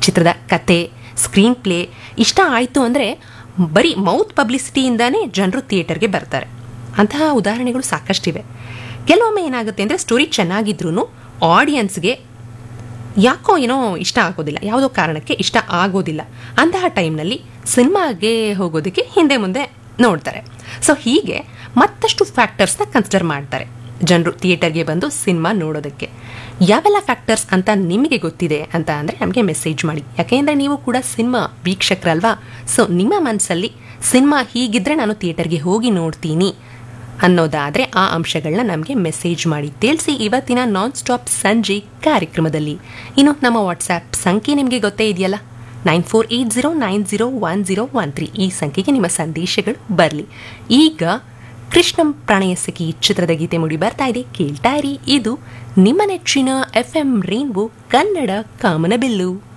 ಚಿತ್ರದ ಕತೆ screen play ಇಷ್ಟ ಆಯಿತು ಅಂದರೆ ಬರೀ ಮೌತ್ ಪಬ್ಲಿಸಿಟಿಯಿಂದಾನೇ ಜನರು ಥಿಯೇಟರ್ಗೆ ಬರ್ತಾರೆ ಅಂತಹ ಉದಾಹರಣೆಗಳು ಸಾಕಷ್ಟಿವೆ ಕೆಲವೊಮ್ಮೆ ಏನಾಗುತ್ತೆ ಅಂದರೆ ಸ್ಟೋರಿ ಚೆನ್ನಾಗಿದ್ರೂ ಆಡಿಯನ್ಸ್ಗೆ ಯಾಕೋ ಏನೋ ಇಷ್ಟ ಆಗೋದಿಲ್ಲ ಯಾವುದೋ ಕಾರಣಕ್ಕೆ ಇಷ್ಟ ಆಗೋದಿಲ್ಲ ಅಂತಹ ಟೈಮ್ನಲ್ಲಿ ಸಿನಿಮಾಗೆ ಹೋಗೋದಕ್ಕೆ ಹಿಂದೆ ಮುಂದೆ ನೋಡ್ತಾರೆ ಸೊ ಹೀಗೆ ಮತ್ತಷ್ಟು ಫ್ಯಾಕ್ಟರ್ಸ್ನ ಕನ್ಸಿಡರ್ ಮಾಡ್ತಾರೆ ಜನರು ಥಿಯೇಟರ್ಗೆ ಬಂದು ಸಿನಿಮಾ ನೋಡೋದಕ್ಕೆ ಯಾವೆಲ್ಲ ಫ್ಯಾಕ್ಟರ್ಸ್ ಅಂತ ನಿಮಗೆ ಗೊತ್ತಿದೆ ಅಂತ ಅಂದರೆ ನಮಗೆ ಮೆಸೇಜ್ ಮಾಡಿ ಯಾಕೆಂದರೆ ನೀವು ಕೂಡ ಸಿನಿಮಾ ವೀಕ್ಷಕರಲ್ವಾ ಸೊ ನಿಮ್ಮ ಮನಸ್ಸಲ್ಲಿ ಸಿನಿಮಾ ಹೀಗಿದ್ರೆ ನಾನು ಥಿಯೇಟರ್ಗೆ ಹೋಗಿ ನೋಡ್ತೀನಿ ಅನ್ನೋದಾದರೆ ಆ ಅಂಶಗಳನ್ನ ನಮಗೆ ಮೆಸೇಜ್ ಮಾಡಿ ತಿಳಿಸಿ ಇವತ್ತಿನ ನಾನ್ ಸ್ಟಾಪ್ ಸಂಜೆ ಕಾರ್ಯಕ್ರಮದಲ್ಲಿ ಇನ್ನು ನಮ್ಮ ವಾಟ್ಸ್ಆ್ಯಪ್ ಸಂಖ್ಯೆ ನಿಮಗೆ ಗೊತ್ತೇ ಇದೆಯಲ್ಲ nine four eight zero nine zero one zero one three ಈ ಸಂಖ್ಯೆಗೆ ನಿಮ್ಮ ಸಂದೇಶಗಳು ಬರಲಿ ಈಗ ಕೃಷ್ಣಂ ಪ್ರಣಯ ಸಖಿ ಚಿತ್ರದ ಗೀತೆ ಮುಡಿ ಬರ್ತಾ ಇದೆ ಕೇಳ್ತಾ ಇರಿ ಇದು ನಿಮ್ಮ ನೆಚ್ಚಿನ ಎಫ್ ಎಂ ರೇನ್ಬೋ ಕನ್ನಡ ಕಾಮನಬಿಲ್ಲು